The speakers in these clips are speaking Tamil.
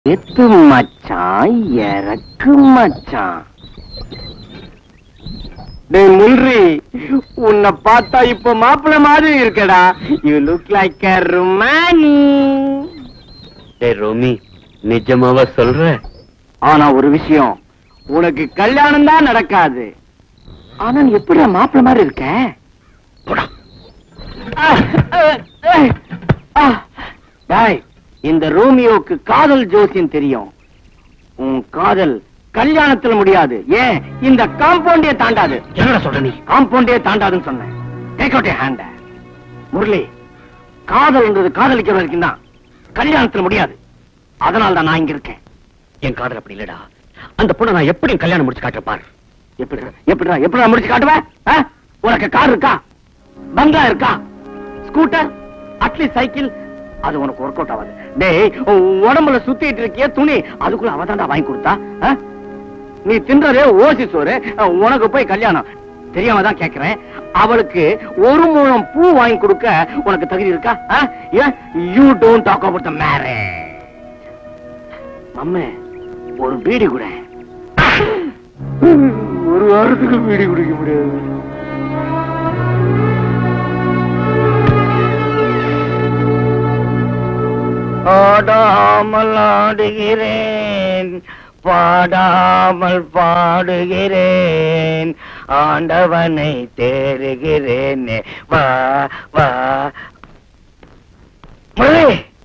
எத்து மச்சான் இறக்கு மச்சான் டேய் முல்ரி உன்னை பார்த்தா இப்ப மாப்பிள்ள மாதிரி இருக்கடா யூ லுக் லைக் a ருமானி டேய் ரோமி நிஜமாவா சொல்ற ஆனா ஒரு விஷயம் உனக்கு கல்யாணம் தான் நடக்காது ஆனா நீ எப்படி மாப்பிள்ள மாதிரி இருக்க போடா ஆஹ், அஹ், அஹ், ஆஹ். டேய் இந்த ரோமியோக்கு காதல் ஜோசியம் தெரியும் உன் காதல் கல்யாணத்துல முடியாது ஏன் இந்த காம்பவுண்டே தாண்டாது என்னடா சொல்ற நீ காம்பவுண்டே தாண்டாதுன்னு சொன்னேன் டேக் அவுட் ஹேண்ட முரளி காதல்ன்றது காதலிக்கிற வரைக்கும் தான் கல்யாணத்துல முடியாது அதனால தான் நான் இங்க இருக்கேன் என் காதல் அப்படி இல்லடா அந்த பொண்ணை நான் எப்படி கல்யாணம் முடிச்சு காட்டுற பாரு எப்படி எப்படிடா எப்படி நான் முடிச்சு காட்டுவேன் ஆ? உனக்கு கார் இருக்கா பங்களா இருக்கா ஸ்கூட்டர் அட்லீஸ்ட் சைக்கிள் அது உனக்கு ஒர்க் அவுட் ஆகாது டேய் உன் உடம்புல சுத்திட்டு இருக்கிய துணி அதுக்குள்ள அவ தாண்டா வாங்கி கொடுத்தா ஆ? நீ தின்றதே ஓசி சோறு அஹ், உனக்கு போய் கல்யாணம் தெரியாம தான் கேக்குறேன் அவளுக்கு ஒரு முழம் பூ வாங்கி கொடுக்க உனக்கு தகுதி இருக்கா you don't talk about the marriage அம்மே ஒரு பீடி கூட ஒரு வாரத்துக்கு பீடி குடிக்க முடியாது ஆடாமல் ஆடுகிறேன் பாடாமல் பாடுகிறேன் ஆண்டவனை தேடுகிறேன் வா வா முரளி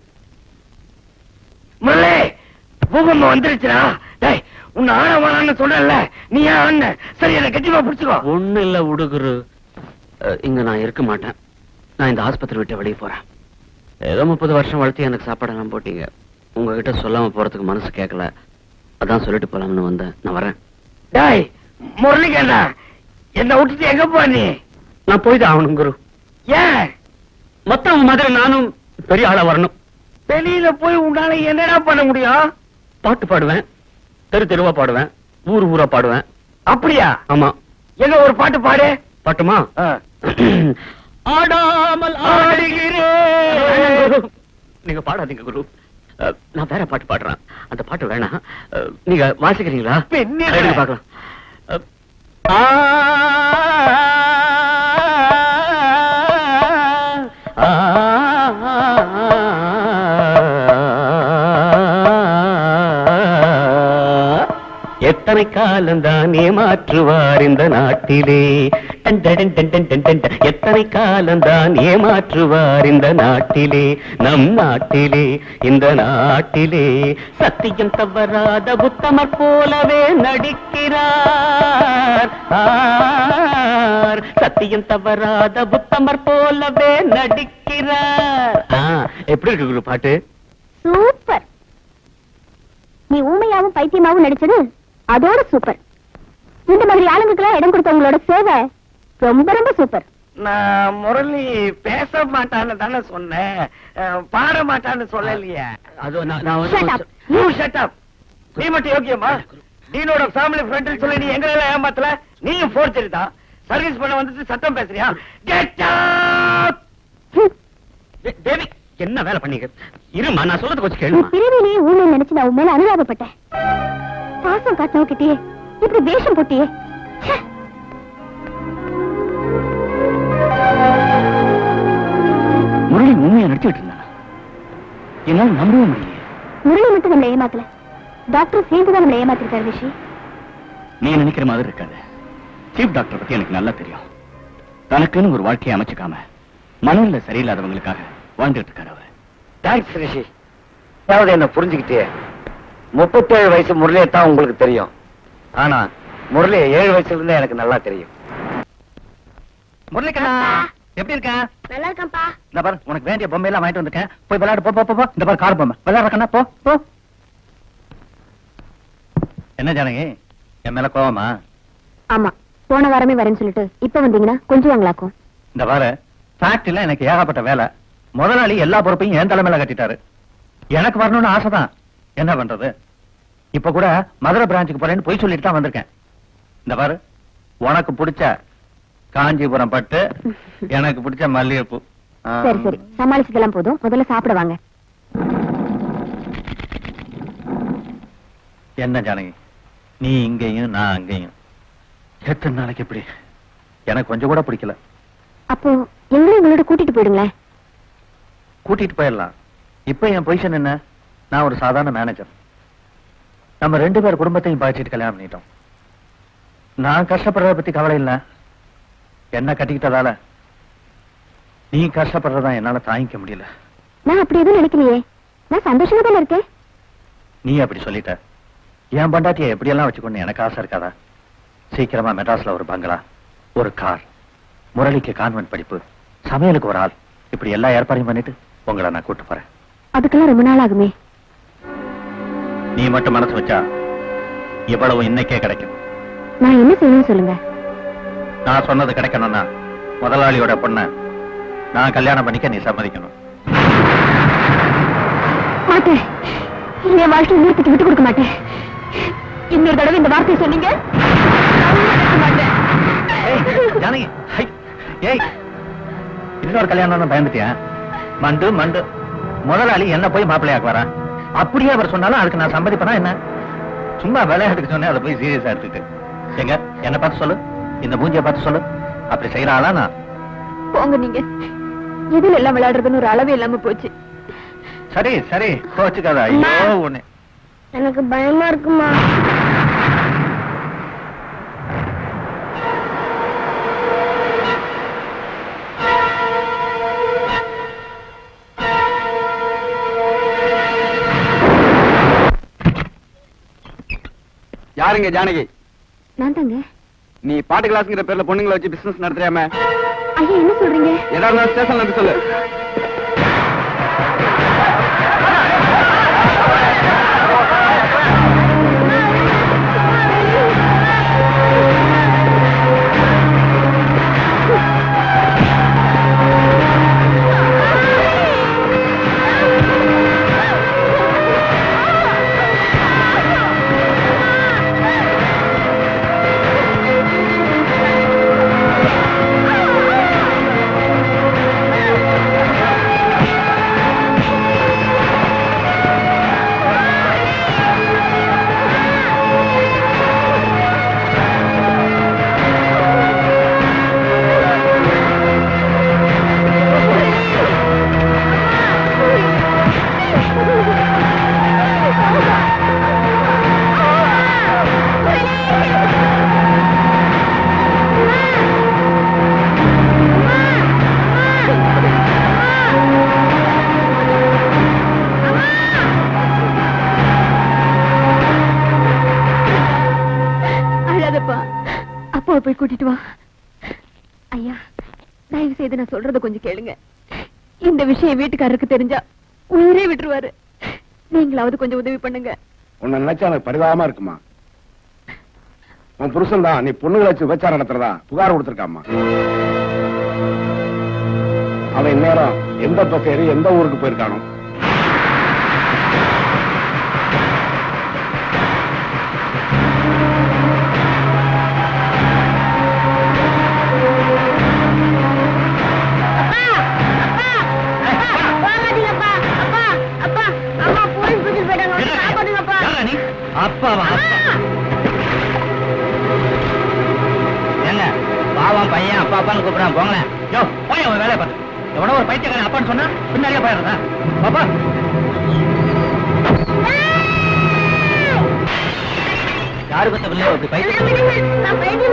முரளி பூகம்பம் வந்துருச்சுடா டேய் உன்னை ஆட வேணாம்னு சொல்றல நீ ஏன் ஆன சரி என்ன கட்டிமா பிடிச்சுக்கோ ஒண்ணு இல்ல உடுகுரு அஹ், இங்க நான் இருக்க மாட்டேன் நான் இந்த ஆஸ்பத்திரி விட்டு வெளியே போறேன் ஏதோ முப்பது வருஷம் வளர்த்து எனக்கு சாப்பாடெல்லாம் போட்டீங்க உங்ககிட்ட சொல்லாம போறதுக்கு மனசு கேட்கல அதான் சொல்லிட்டு போலாம்னு வந்தேன் நான் வரேன் டேய் முரளிக்கண்ணா என்ன விட்டுட்டு எங்க போ நீ நான் போய்தான் ஆகணும் குரு ஏன் மொத்தம் மாதிரி நானும் பெரிய ஆளா வரணும் வெளியில போய் உன்னால என்னடா பண்ண முடியும் பாட்டு பாடுவேன் தெரு தெருவா பாடுவேன் ஊர் ஊரா பாடுவேன் அப்படியா ஆமா எங்க ஒரு பாட்டு பாடு பாட்டுமா ஆடாமல் ஆடுகிறேன் நீங்க பாடாதீங்க குரு அஹ், நான் வேற பாட்டு பாடுறேன் அந்த பாட்டு வேணாம் அஹ், நீங்க வாசிக்கிறீங்களா பின்னிடுறேன். எடுங்க பார்க்கலாம் அஹ், ஆ, ஆ, எத்தனை காலம்தான் ஏமாற்றுவார் இந்த நாட்டிலே டன் டன் டன் டன் டன் டன் டன். எத்தனை காலம்தான் ஏமாற்றுவார் இந்த நாட்டிலே நம் நாட்டிலே இந்த நாட்டிலே சத்தியம் தவறாத புத்தமர் போலவே நடிக்கிறார் ஆர். சத்தியம் தவறாத புத்தமர் போலவே நடிக்கிறார் ஆ, எப்படி இருக்கு குரு பாட்டு சூப்பர் நீ ஊமையாவும் பைத்தியமாவும் நடிச்சது அதோட சூப்பர் இந்த மாதிரி ஆளுங்களுக்கெல்லாம் இடம் கொடுத்தவங்களோட சேவை ரொம்ப ரொம்ப சூப்பர் நான் முரளி பேச மாட்டான்னு தானே சொன்னேன் அஹ், பாட மாட்டான்னு சொல்லலையே அது நான் நான் Shut up. வந்து யூ ஷட் அப் நீ மட்டும் யோக்கியமா டீனோட ஃபேமிலி ஃப்ரெண்ட் சொல்லி நீ எங்க எல்லாம் ஏமாத்தல நீயும் ஃபோர்ஜரி தான் சர்வீஸ் பண்ண வந்துட்டு சத்தம் பேசுறியா கெட் அப் டே- தேவி என்ன வேலை பண்ணீங்க இருமா நான் சொல்றது கொஞ்சம் நீ கேளுமா பிறவிலேயே ஊமை நினைச்சு நான் உன் மேல அனுதாபப்பட்டேன் பாசம் காட்டினவகிட்டே இப்படி வேஷம் போட்டியே ச்சே. முரளி உண்மையா நடிச்சுட்டு இருந்தா என்னால நம்பவே முடியல முரளி மட்டும் நம்மளை ஏமாத்தல டாக்டர் சேர்ந்து தான் நம்மளை ஏமாத்திருக்காரு ரிஷி நீ நினைக்கிற மாதிரி இருக்காது சீஃப் டாக்டர் பத்தி எனக்கு நல்லா தெரியும் தனக்குன்னு ஒரு வாழ்க்கையை அமைச்சுக்காம மனநில சரியில்லாதவங்களுக்காக வாழ்ந்துட்டு இருக்காரு அவர் தேங்க்ஸ் ரிஷி அதாவது என்ன புரிஞ்சுக்கிட்டே முப்பத்தேழு வயசு முரளியை தான் உங்களுக்கு தெரியும் ஆனா முரளியை ஏழு வயசுல இருந்தே எனக்கு நல்லா தெரியும் முரளிக்கா எப்படி இருக்க நல்லா இருக்கான்ப்பா இந்த பாரு உனக்கு வேண்டிய பொம்மை எல்லாம் வாங்கிட்டு வந்திருக்கேன் போய் விளையாடு போ போ, போ போ இந்த பாரு கார் பொம்மை விளையாடுறக்கண்ணா போ போ என்ன ஜானகி என் மேல கோவமா ஆமா போன வாரமே வரேன்னு சொல்லிட்டு இப்ப வந்தீங்கன்னா கொஞ்சம் வாங்கலாக்கும் இந்த பாரு ஃபேக்டரியில எனக்கு ஏகப்பட்ட வேலை முதலாளி எல்லா பொறுப்பையும் என் தலைமையில கட்டிட்டாரு எனக்கு வரணும்னு ஆசைதான் என்ன பண்றது இப்ப கூட மதுரை பிரான்ச்சுக்கு போறேன்னு போய் சொல்லிட்டு தான் வந்திருக்கேன் இந்த பாரு உனக்கு பிடிச்ச காஞ்சிபுரம் பட்டு எனக்கு பிடிச்ச மல்லிகைப்பூ ஆ. சரி சரி சமாளிச்சதெல்லாம் போதும் முதல்ல சாப்பிட வாங்க என்ன ஜானகி நீ இங்கேயும் நான் அங்கேயும் எத்தனை நாளைக்கு இப்படி எனக்கு கொஞ்சம் கூட பிடிக்கல அப்போ எங்களையும் உங்களோட கூட்டிட்டு போயிடுங்களேன் கூட்டிட்டு போயிடலாம் இப்ப என் பொசிஷன் என்ன நான் ஒரு சாதாரண மேனேஜர் நம்ம ரெண்டு பேர் குடும்பத்தையும் பாய்ச்சிட்டு கல்யாணம் பண்ணிட்டோம் நான் கஷ்டப்படுறத பத்தி கவலை இல்ல என்ன கட்டிக்கிட்டதால நீ கஷ்டப்படுறதா என்னால தாங்கிக்க முடியல நான் அப்படி எதுவும் நினைக்கலையே நான் சந்தோஷமா தானே இருக்கேன் நீ அப்படி சொல்லிட்ட என் பண்டாட்டியை எப்படியெல்லாம் வச்சுக்கொண்டு எனக்கு ஆசை இருக்காதா சீக்கிரமா மெட்ராஸ்ல ஒரு பங்களா ஒரு கார் முரளிக்கு கான்வென்ட் படிப்பு சமையலுக்கு ஒரு ஆள் இப்படி எல்லா ஏற்பாடையும் பண்ணிட்டு உங்களை நான் கூட்டு போறேன் அதுக்கெல்லாம் ரொம்ப நாள் ஆகுமே நீ மட்டும் மனசு வச்சா இவ்வளவு இன்னைக்கே கிடைக்கும் நான் என்ன செய்யணும்னு சொல்லுங்க நான் சொன்னது கிடைக்கணும்னா முதலாளியோட பொண்ண நான் கல்யாணம் பண்ணிக்க நீ சம்மதிக்கணும் மாட்டேன் என் வாழ்க்கை இன்னொருத்துக்கு விட்டு கொடுக்க மாட்டேன் இன்னொரு தடவை இந்த வார்த்தையை சொன்னீங்க நான் விட்டு ஏய், கொடுக்க ஜானகி ஹை, ஏய் இன்னொரு கல்யாணம்னு பயந்துட்டியா மண்டு மண்டு முதலாளி என்ன போய் மாப்பிள்ளையாக்கு வரா அப்படியே அவர் சொன்னாலும் அதுக்கு நான் சம்மதிப்பனா என்ன சும்மா விளையாட்டுக்கு சொன்னேன் அதை போய் சீரியஸா எடுத்துட்டு எங்க என்ன பார்த்து சொல்லு இந்த மூஞ்சிய பார்த்து சொல்லு அப்படி செய்யறாளா நான் போங்க நீங்க எதுல எல்லாம் விளையாடுறதுன்னு ஒரு அளவு இல்லாம போச்சு சரி சரி கோச்சுக்காத ஐயோ உன்னை எனக்கு பயமா இருக்குமா யாருங்க ஜானகி நான் தாங்க நீ பாட்டு கிளாஸ்ங்கிற பேர்ல பொண்ணுங்களை வச்சு பிசினஸ் நடத்துறியாம ஐயா என்ன சொல்றீங்க ஏதாவது இருந்தாலும் ஸ்டேஷன்ல வந்து சொல்லு அழாதப்பா அப்பாவை போய் கூட்டிட்டு வா ஐயா தயவு செய்து நான் சொல்றத கொஞ்சம் கேளுங்க இந்த விஷயம் வீட்டுக்காரருக்கு தெரிஞ்சா உயிரே விட்டுருவாரு நீங்களாவது கொஞ்சம் உதவி பண்ணுங்க உன்னை நினைச்சா எனக்கு பரிதாபமா இருக்குமா உன் புருஷன் தான் நீ பொண்ணுகளை வச்சு விபச்சாரம் நடத்துறதா புகார் கொடுத்திருக்காமா அவன் இந்நேரம் எந்த பஸ் ஏறி எந்த ஊருக்கு போயிருக்கானோ யாரா நீ? அப்பாவா என்ன பாவம் பையன் அப்பா அப்பான்னு கூப்பிடாம போங்களேன் யோ போய் அவன் வேலையை பார்த்து எவனோ ஒரு பைத்தியக்காரன் அப்பான்னு சொன்னா பின்னாடியே போயிடுறதா பாப்பா யாரு பத்த பிள்ளை அப்படி பைத்தியம்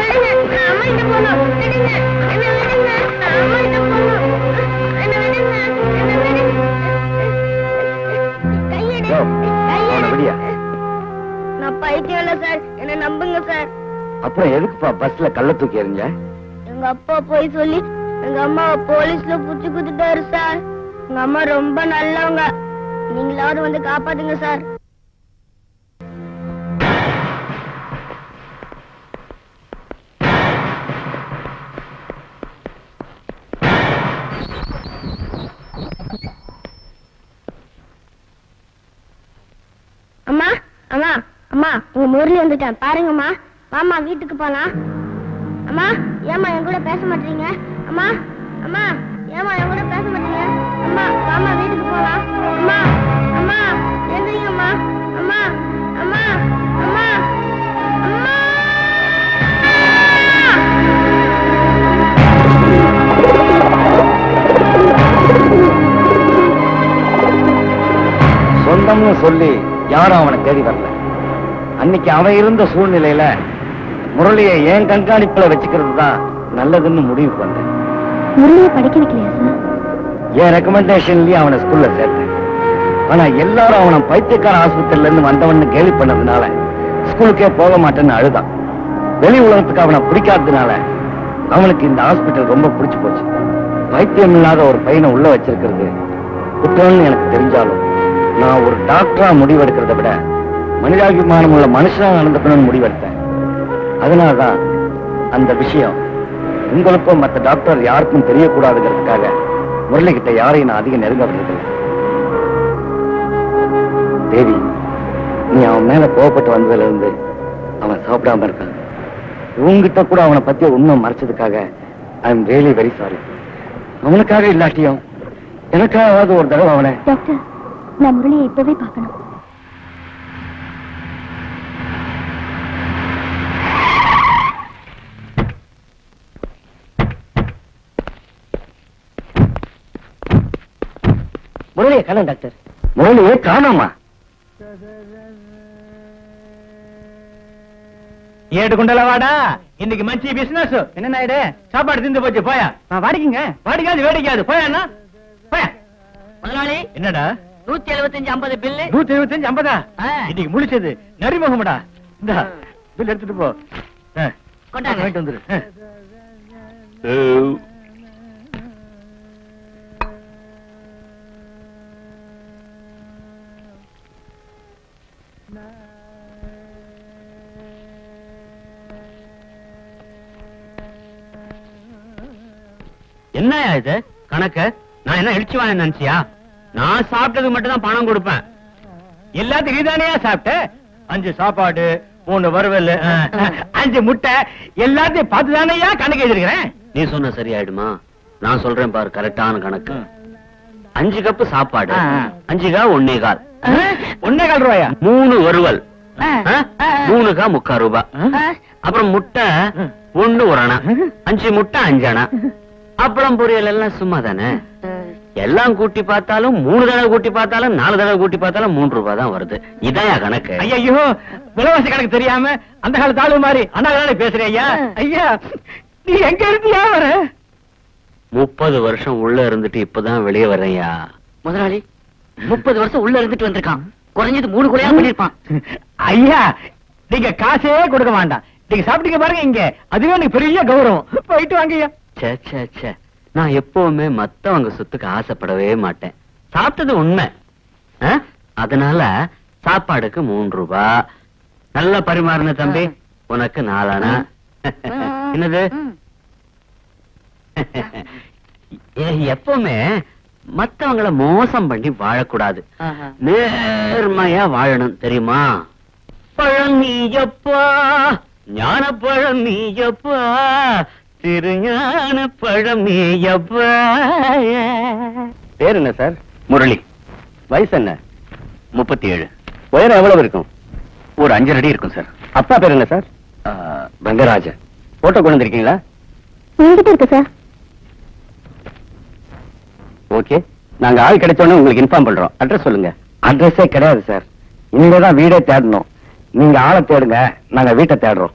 யோ, அவனை விடியா நான் பைத்தியம் இல்ல சார் என்ன நம்புங்க சார் அப்புறம் எதுக்குப்பா பஸ்ல கள்ள தூக்கி எறிஞ்ச எங்க அப்பா போய் சொல்லி எங்க அம்மாவை போலீஸ்ல புடிச்சு குடுத்துட்டாரு சார் எங்க அம்மா ரொம்ப நல்லவங்க நீங்களாவது வந்து காப்பாத்துங்க சார் அம்மா அம்மா அம்மா உங்க முரளி வந்துட்டேன் பாருங்கம்மா வாம்மா வீட்டுக்கு போலாம் அம்மா ஏம்மா என் கூட பேச மாட்டீங்க அம்மா அம்மா ஏம்மா என் கூட பேச மாட்டீங்க அம்மா வாம்மா வீட்டுக்கு போலாம் அம்மா அம்மா எந்திரிங்கம்மா அம்மா அம்மா சொல்லி யாரும் அவனை தேடி வரல அன்னைக்கு அவன் இருந்த சூழ்நிலையில முரளியை என் கண்காணிப்புல வச்சுக்கிறது தான் நல்லதுன்னு முடிவுக்கு வந்தேன் முரளியை படிக்க வைக்கலையா சார் என் ரெக்கமெண்டேஷன்லயே அவனை ஸ்கூல்ல சேர்த்தேன் ஆனா எல்லாரும் அவனை பைத்தியக்கார ஆஸ்பத்திரியில இருந்து வந்தவன்னு கேலி பண்ணதுனால ஸ்கூலுக்கே போக மாட்டேன்னு அழுதான் வெளி உலகத்துக்கு அவனை பிடிக்காததுனால அவனுக்கு இந்த ஹாஸ்பிட்டல் ரொம்ப பிடிச்சு போச்சு பைத்தியம் இல்லாத ஒரு பையனை உள்ள வச்சிருக்கிறது குற்றம்னு எனக்கு தெரிஞ்சாலும் நான் ஒரு டாக்டரா முடிவெடுக்கிறத விட மனிதாபிமானம் உள்ள மனுஷனா நடந்துக்கணும்னு முடிவெடுத்தேன் அதனாலதான் அந்த விஷயம் உங்களுக்கும் மற்ற டாக்டர் யாருக்கும் தெரியக்கூடாதுங்கிறதுக்காக முரளி கிட்ட யாரையும் நான் அதிகம் நெருங்க விடுறதில்லை தேவி நீ அவன் மேல கோவப்பட்டு வந்ததுல இருந்து அவன் சாப்பிடாம இருக்கான் உங்ககிட்ட கூட அவனை பத்தி உண்மை மறைச்சதுக்காக I am really very sorry அவனுக்காக இல்லாட்டியும் எனக்காவது ஒரு தடவை அவனை டாக்டர் நான் முரளியை இப்பவே பார்க்கணும் முரளியை காணும் டாக்டர் முரளியை காணாமா ஏடு குண்டல வாடா இன்னைக்கு மச்சி பிசினஸ் என்ன நாயுடு சாப்பாடு திந்து போச்சு போயா வாடிக்குங்க வாடிக்காது வேடிக்காது போயா அண்ணா போயா முதலாளி என்னடா நூத்தி எழுபத்தஞ்சு ஐம்பது பில்லு நூத்தி எழுபத்தஞ்சு ஐம்பதா ஆ. இன்னைக்கு முழிச்சது நரிமுகம்டா இந்த பில் எடுத்துட்டு போ ஆ. கொண்டாங்க. வாங்கிட்டு வந்துரு ஆ. என்னயா இது கணக்கு நான் என்ன இழிச்சு வாங்க நினைச்சியா நான் சாப்பிட்டதுக்கு மட்டும் தான் பணம் கொடுப்பேன் எல்லாத்துக்கும் நீதானே சாப்பிட்ட அஞ்சு சாப்பாடு மூணு வறுவல் ஆ, அஞ்சு முட்டை எல்லாத்தையும் பார்த்து தானேயா கணக்கு எழுதிருக்கிறேன் நீ சொன்ன சரியாயிடுமா நான் சொல்றேன் பாரு கரெக்டான கணக்கு அஞ்சு கப்பு சாப்பாடு ஆ, ஆ. அஞ்சு கா ஒன்னே கால் ஒன்னே கால் ரூபாயா மூணு வறுவல் ஆ? மூணு கா முக்கா ரூபா அப்புறம் முட்டை ம். ஒண்ணு ஒரு அணா அஞ்சு முட்டை அஞ்சு அணா அப்புறம் பொரியல் எல்லாம் சும்மா தானே எல்லாம் கூட்டி பார்த்தாலும் மூணு தடவை கூட்டி பார்த்தாலும் நாலு தடவை கூட்டி பார்த்தாலும் மூணு ரூபாய் தான் வருது இதான் கணக்கு ஐயோ விலைவாசி கணக்கு தெரியாம அந்த காலத்து ஆளு மாதிரி அண்ணா பேசுறேன் ஐயா ஐயா நீ எங்க இருந்தியா வர முப்பது வருஷம் உள்ள இருந்துட்டு இப்பதான் வெளியே வர்றேன்யா முதலாளி முப்பது வருஷம் உள்ள இருந்துட்டு வந்திருக்கான் குறைஞ்சது மூணு குறையா பண்ணிருப்பான் ஐயா நீங்க காசே கொடுக்க வேண்டாம் நீங்க சாப்பிட்டீங்க பாருங்க இங்க அதுவே எனக்கு பெரிய கௌரவம் போயிட்டு வாங்க ஐயா ச்சே ச்சே ச்சே நான் எப்பவுமே மத்தவங்க சொத்துக்கு ஆசைப்படவே மாட்டேன் சாப்பிட்டது உண்மை ஆ? அதனால சாப்பாடுக்கு மூணு ரூபா நல்ல பரிமாறின தம்பி உனக்கு நாலானா என்னது ஏ, எப்பவுமே மத்தவங்கள மோசம் பண்ணி வாழக்கூடாது நேர்மையா வாழணும் தெரியுமா பழம் நீயப்பா ஞான பழம் நீயப்பா திருஞான பழம் நீயப்பா பேர் என்ன சார் முரளி வயசு என்ன முப்பத்தி ஏழு உயரம் எவ்வளவு இருக்கும் ஒரு அஞ்சரை அடி இருக்கும் சார் அப்பா பேர் என்ன சார் ரங்கராஜன் போட்டோ கொண்டு வந்திருக்கீங்களா என்கிட்ட இருக்கு சார் ஓகே நாங்க ஆள் கிடைச்சோன்னு உங்களுக்கு இன்ஃபார்ம் பண்றோம் அட்ரஸ் சொல்லுங்க அட்ரஸே கிடையாது சார் இங்கதான் வீடே தேடணும் நீங்க ஆளை தேடுங்க நாங்க வீட்டை தேடுறோம்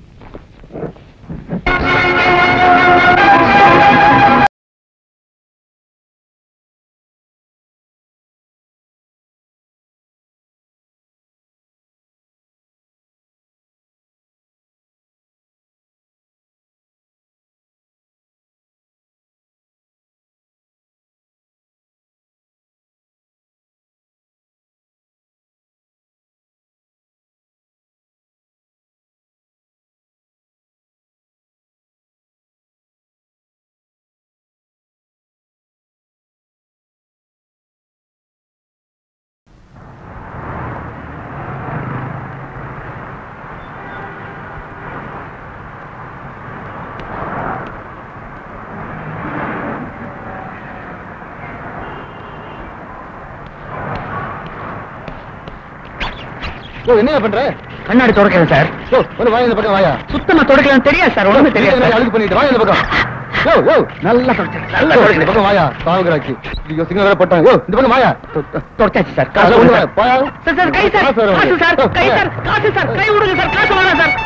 என்ன பண்ற கண்ணாடி தொடக்கிறேன் சார் ஒரு வாய் இந்த பக்கம் வாயா சுத்தமா தொடக்கலாம் தெரியாது சார் ஒண்ணுமே தெரியாது சார். அழுக்கு பண்ணிட்டு வாய் இந்த பக்கம் யோ யோ நல்லா தொடச்சு நல்லா தொடச்சு இந்த பக்கம் வாயா சாவுகிறாச்சு ஐயோ சிங்கம் வேற போட்டாங்க யோ இந்த பக்கம் வாயா தொடச்சாச்சு சார் காசு கொண்டு வா போயா சார் சார் கை சார் காசு சார் கை சார் காசு சார் கை விடுங்க சார் காசு வேணாம் சார்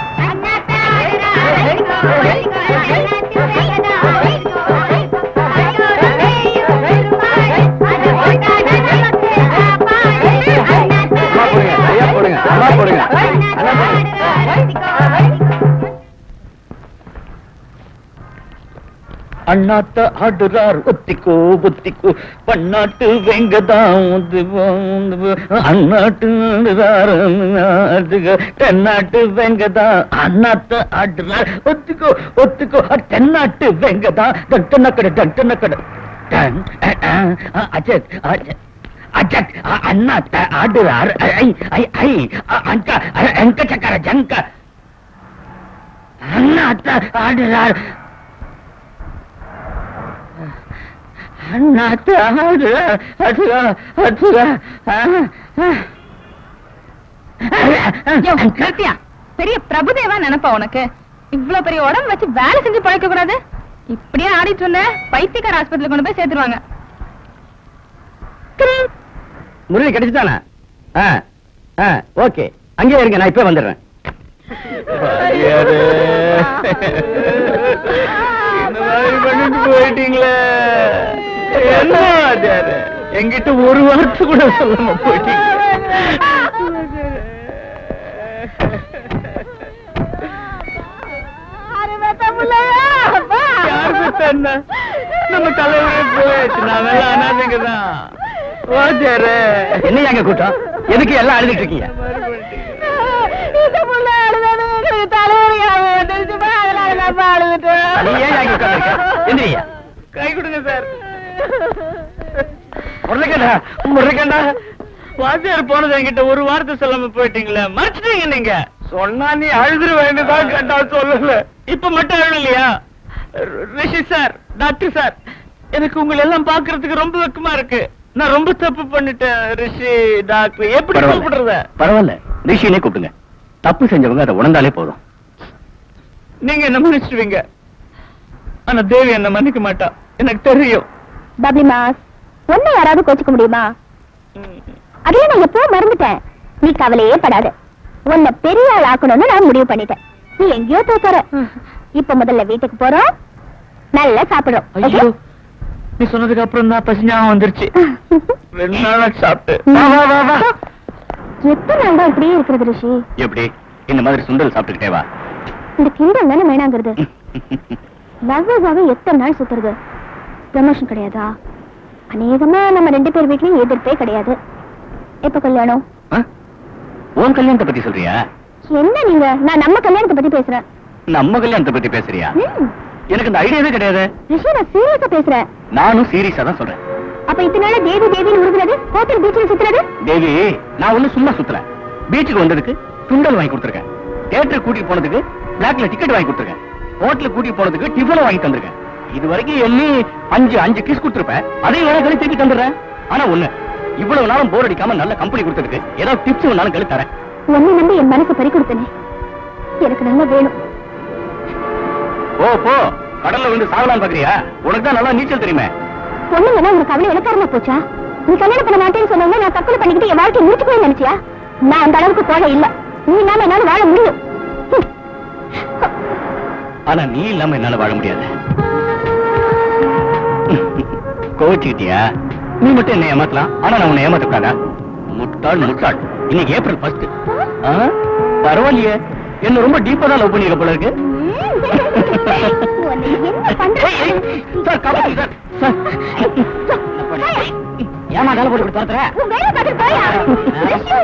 அம்மா போடுங்க ஐயா போடுங்க அம்மா போடுங்க அண்ணாத்த ஆடுறார் ஒத்திக்கோ ஒத்திக்கோ பன்னாட்டு வெங்கதான் அண்ணாட்டு ஆடுறார் அதுக தென்னாட்டு வெங்கதா அண்ணாத்த ஆடுறார் ஒத்திக்கோ ஒத்திக்கோ தென்னாட்டு வெங்கதா டன்டனக்கட டன்டனக்கட டன் அஜத் அஜத் அஜத் அண்ணாத்த ஆடுறார் ஐ ஐ ஐ அங்க அங்க சக்கர ஜங்க அண்ணாத்த ஆடுறார் அண்ணாத்த ஆடுறார் அதுவா அதுவா கருத்தியா பெரிய பிரபுதேவா நினைப்பா உனக்கு இவ்வளவு பெரிய உடம்பு வச்சு வேலை செஞ்சு பழைக்க கூடாது இப்படியே ஆடிட்டு இருந்த பைத்தியக்கார ஆஸ்பத்திரி கொண்டு போய் சேர்த்துருவாங்க முரளி கிடைச்சுதானே ஆ ஆ ஓகே அங்கேயே இருங்க நான் இப்ப வந்துடுறேன் இந்த மாதிரி பண்ணிட்டு போயிட்டீங்களே என்ன வாத்தியாரு? என்கிட்ட ஒரு வார்த்தை கூட சொல்லாம போயிட்டீங்க யார் பெத்த என்ன? நம்ம தலைவரே போயாச்சு நாமெல்லாம் அனாதைங்கதான் வாத்தியாரு என்னையா அங்க கூட்டம் எதுக்கு எல்லாம் அழுதுட்டு இருக்கீங்க நீ ஏன் அங்க உட்கார்ந்திருக்க? எந்திரியா கை கொடுங்க சார் முரளிக்கண்டா முரளிக்கண்டா வாத்தியார் போனது என்கிட்ட ஒரு வார்த்தை சொல்லாம போயிட்டீங்களே மறைச்சிட்டீங்க நீங்க சொன்னா நீ அழுதுரு வேண்டுதான் கேட்டா சொல்லல இப்ப மட்டும் அழுலையா ரிஷி சார் டாக்டர் சார் எனக்கு உங்களை எல்லாம் பாக்குறதுக்கு ரொம்ப வெக்கமா இருக்கு நான் ரொம்ப தப்பு பண்ணிட்டேன் ரிஷி டாக்டர் எப்படி கூப்பிடுறத பரவாயில்ல ரிஷினே கூப்பிடுங்க தப்பு செஞ்சவங்க அதை உணர்ந்தாலே போதும் நீங்க என்ன மன்னிச்சிடுவீங்க ஆனா தேவி என்ன மன்னிக்க மாட்டா எனக்கு தெரியும் பப்ளி மாஸ் ஒண்ணு யாராவது கோச்சுக்க முடியுமா அதையே நான் எப்போ மறந்துட்டேன் நீ கவலையே படாத உன்னை பெரிய ஆள் ஆக்கணும்னு நான் முடிவு பண்ணிட்டேன் நீ எங்கேயோ தோக்கற இப்ப முதல்ல வீட்டுக்கு போறோம் நல்லா சாப்பிடுறோம் ஐயோ நீ சொன்னதுக்கு அப்புறம் தான் பசி ஞாபகம் வந்துருச்சு ரெண்டு நாளா சாப்பிட்டு வா, வா, வா, வா. எத்தனை நாள் தான் இப்படியே இருக்கிறது ரிஷி எப்படி இந்த மாதிரி சுண்டல் சாப்பிட்டுக்கிட்டே வா இந்த கிண்டம் தானே வேணாங்கிறது லவ்வர்ஸாவே எத்தனை நாள் சுத்துறது ப்ரமோஷன் கிடையாதா அநேகமா நம்ம ரெண்டு பேர் வீட்லயும் எதிர்ப்பே கிடையாது எப்ப கல்யாணம் ஆ? உன் கல்யாணத்தை பத்தி சொல்றியா என்ன நீங்க நான் நம்ம கல்யாணத்தை பத்தி பேசுறேன் நம்ம கல்யாணத்தை பத்தி பேசுறியா ம். எனக்கு இந்த ஐடியாவே கிடையாது ரிஷி நான் சீரியஸா பேசுறேன் நானும் சீரியஸா தான் சொல்றேன் அப்ப இத்தனை நாளா தேவி தேவின்னு உருகுறது ஹோட்டல் பீச்சில் சுத்துறது தேவி நான் ஒண்ணு சும்மா சுத்தல பீச்சுக்கு வந்ததுக்கு சுண்டல் வாங்கி கொடுத்துருக்கேன் தியேட்டர் கூட்டிட்டு போனதுக்கு பிளாக்ல டிக்கெட் வாங்கி கொடுத்துருக்கேன் ஹோட்டலுக்கு கூட்டிட்டு போனதுக்கு டிஃபனும் வாங்கி தந்திருக்கேன் இது வரைக்கும் எண்ணி அஞ்சு அஞ்சு கிஸ் கொடுத்துருப்பேன் அதையும் வேணா கழிச்சு திருப்பி தந்துடுறேன் ஆனா ஒண்ணு இவ்வளவு நாளும் போர் அடிக்காம நல்ல கம்பெனி கொடுத்ததுக்கு ஏதாவது டிப்ஸ் வேணாலும் கழித்து தரேன் உன்னை நம்பி என் மனசை பறி கொடுத்தனே எனக்கு நல்லா வேணும் ஓ போ கடல்ல வந்து சாகலாம் பாக்குறியா உனக்கு தான் நல்லா நீச்சல் தெரியுமே பொண்ணுங்கன்னா உனக்கு அவ்வளவு இலக்காரமா போச்சா நீ கல்யாணம் பண்ண மாட்டேன்னு சொன்னா நான் தற்கொலை பண்ணிக்கிட்டு என் வாழ்க்கையை முடிச்சுக்கவே நினைச்சியா நான் அந்த அளவுக்கு போக இல்ல நீ இல்லாம என்னால வாழ முடியும் ஹம். ஆனா நீ இல்லாம என்னால வாழ முடியாது கோவிச்சுக்கிட்டியா நீ மட்டும் என்ன ஏமாத்தலாம் ஆனா நான் உன்னை ஏமாத்தக்கூடாதா முட்டாள் முட்டாள் இன்னைக்கு ஏப்ரல் ஃபர்ஸ்ட் பரவாயில்லையே என்ன ரொம்ப டீப்பா தான் லவ் பண்ணிருக்க போல இருக்கு உன்னை என்ன பண்ற? ஏய், ஏய், சார் காப்பாத்துங்க சார் சார் ஏமா கால போட்டு பார்த்துற உன் வேலை பார்த்துட்டு போயா? ரிஷி!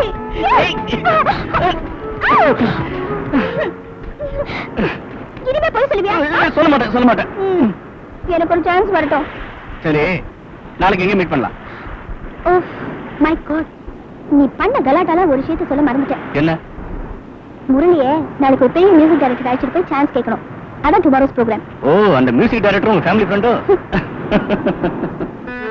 இனிமே போய் சொல்லுவியா சொல்ல மாட்டேன் சொல்ல மாட்டேன் ம். எனக்கு ஒரு சான்ஸ் வரட்டும் சரி நாளைக்கு எங்க மீட் பண்ணலாம் ஓ மை காட் நீ பண்ண கலாட்டால ஒரு விஷயத்த சொல்ல மறந்துட்டேன் என்ன முரளியே நாளைக்கு ஒரு பெரிய மியூசிக் டைரக்டர் அழைச்சிட்டு போய் சான்ஸ் கேட்கணும் அதான் டுமாரோஸ் ப்ரோக்ராம் ஓ அந்த மியூசிக் டைரக்டர் உங்க ஃபேமிலி ஃப்ரெண்டோ